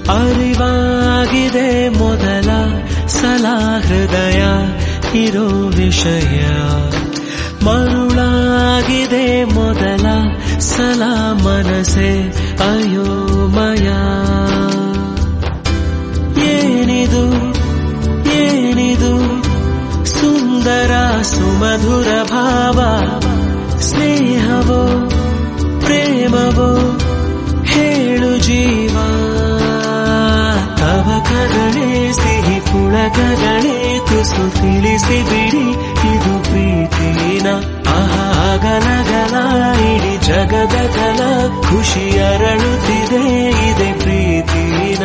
ಅರಿವಾಗಿದೆ ಮೊದಲ ಸಲ ಹೃದಯ ಇರೋ ವಿಷಯ ಮರುಳಾಗಿದೆ ಮೊದಲ ಸಲ ಮನಸೆ ಅಯೋಮಯ ಏನಿದು ಏನಿದು ಸುಂದರ ಸುಮಧುರ ಭಾವ ಸ್ನೇಹವೋ ಪ್ರೇಮವೋ ಹೇಳು ಜೀವ ತವಕಗಳೇ ಸಿಹಿ ಪುಳಕಗಳೇ ತುಸು ತಿಳಿಸಿ ಬಿಡಿ ಇದು ಪ್ರೀತಿನ ಆಗಲಗಲ ಇಡೀ ಜಗದ ಕಲ ಖುಷಿ ಅರಳುತ್ತಿದೆ ಇದೆ ಪ್ರೀತಿನ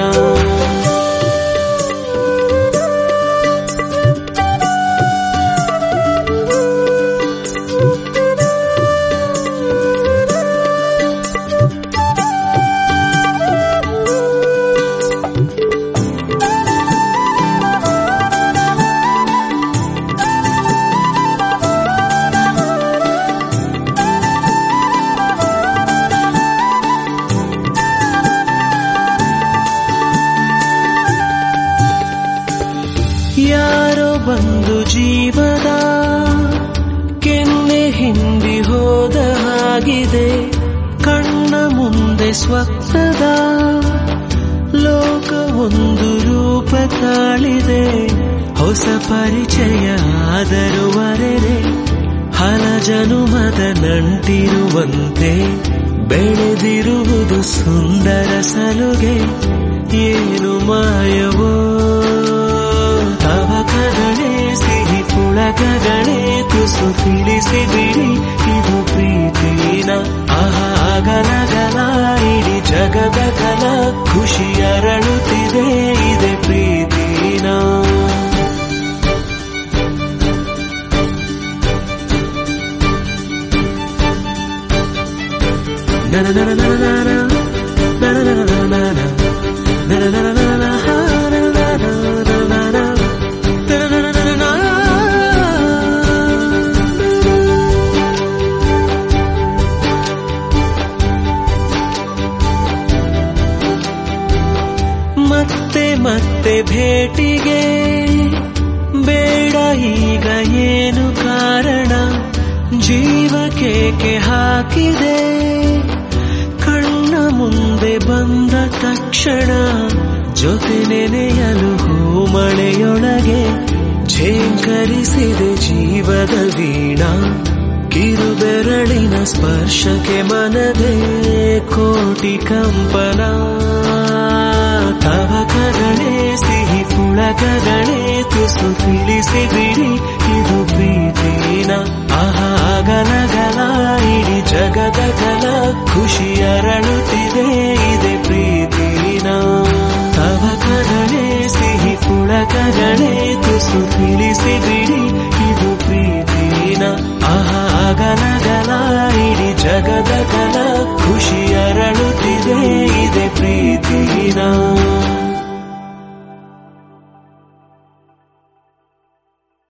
ಯಾರೋ ಬಂದು ಜೀವದ ಕೆನ್ನೆ ಹಿಂಡಿ ಹೋದ ಹಾಗಿದೆ ಕಣ್ಣ ಮುಂದೆ ಸ್ವಪ್ನದ ಲೋಕ ಒಂದು ರೂಪ ತಾಳಿದೆ ಹೊಸ ಪರಿಚಯ ಆದರೂ ಅರೆರೆ ಹಲ ಜನುಮದ ನಂಟಿರುವಂತೆ ಬೆಳೆದಿರುವುದು ಸುಂದರ ಸಲುಗೆ ಏನು ಮಾಯವೋ ತವಕಗಳೇ ಸಿಹಿ ಪುಳಕಗಳೇ ತುಸು ತಿಳಿಸಿ ಬಿಡಿ ಇದು ಪ್ರೀತಿನ ಆಗಲಗಲ ಇಡೀ ಜಗದ ಕಲ ಖುಷಿ ಅರಳುತ್ತಿದೆ ಇದೆ ಪ್ರೀತಿನ ನನ ನನ ನನ ನನ ನನ ನನ ನನ ನನ ನನ ನನ ನನ ಮತ್ತೆ ಮತ್ತೆ ಭೇಟಿಗೆ ಬೇಡ ಈಗ ಏನು ಕಾರಣ ಜೀವಕೇಕೆ ಹಾಕಿದೆ ಕಣ್ಣ ಮುಂದೆ ಬಂದ ತಕ್ಷಣ ಜೊತೆ ನೆನೆಯಲು ಮಳೆಯೊಳಗೆ ಝೇಂಕರಿಸಿದೆ ಜೀವದ ವೀಣ ಕಿರುಬೆರಳಿನ ಸ್ಪರ್ಶಕ್ಕೆ ಮನದೇ ಕೋಟಿ ಕಂಪನ ತವಕಗಳೇ ಸಿಹಿ ಪುಳಕಗಳೇ ತುಸು ತಿಳಿಸಿ ಬಿಡಿ ಇದು ಪ್ರೀತಿನ ಆಗಲಗಲ ಇಡೀ ಜಗದ ಕಲ ಖುಷಿ ಅರಳುತ್ತಿದೆ ಇದೆ ಪ್ರೀತಿನ ತವಕಗಳೇ ಸಿಹಿ ಪುಳಕಗಳೇ ತುಸು ತಿಳಿಸಿ ಬಿಡಿ ಇದು ಪ್ರೀತಿನ ಆಗಲಗಲ ಇಡೀ ಜಗದ ಕಲ ಖುಷಿ ಅರಳುತ್ತಿದೆ ಇದೆ ಪ್ರೀತಿನ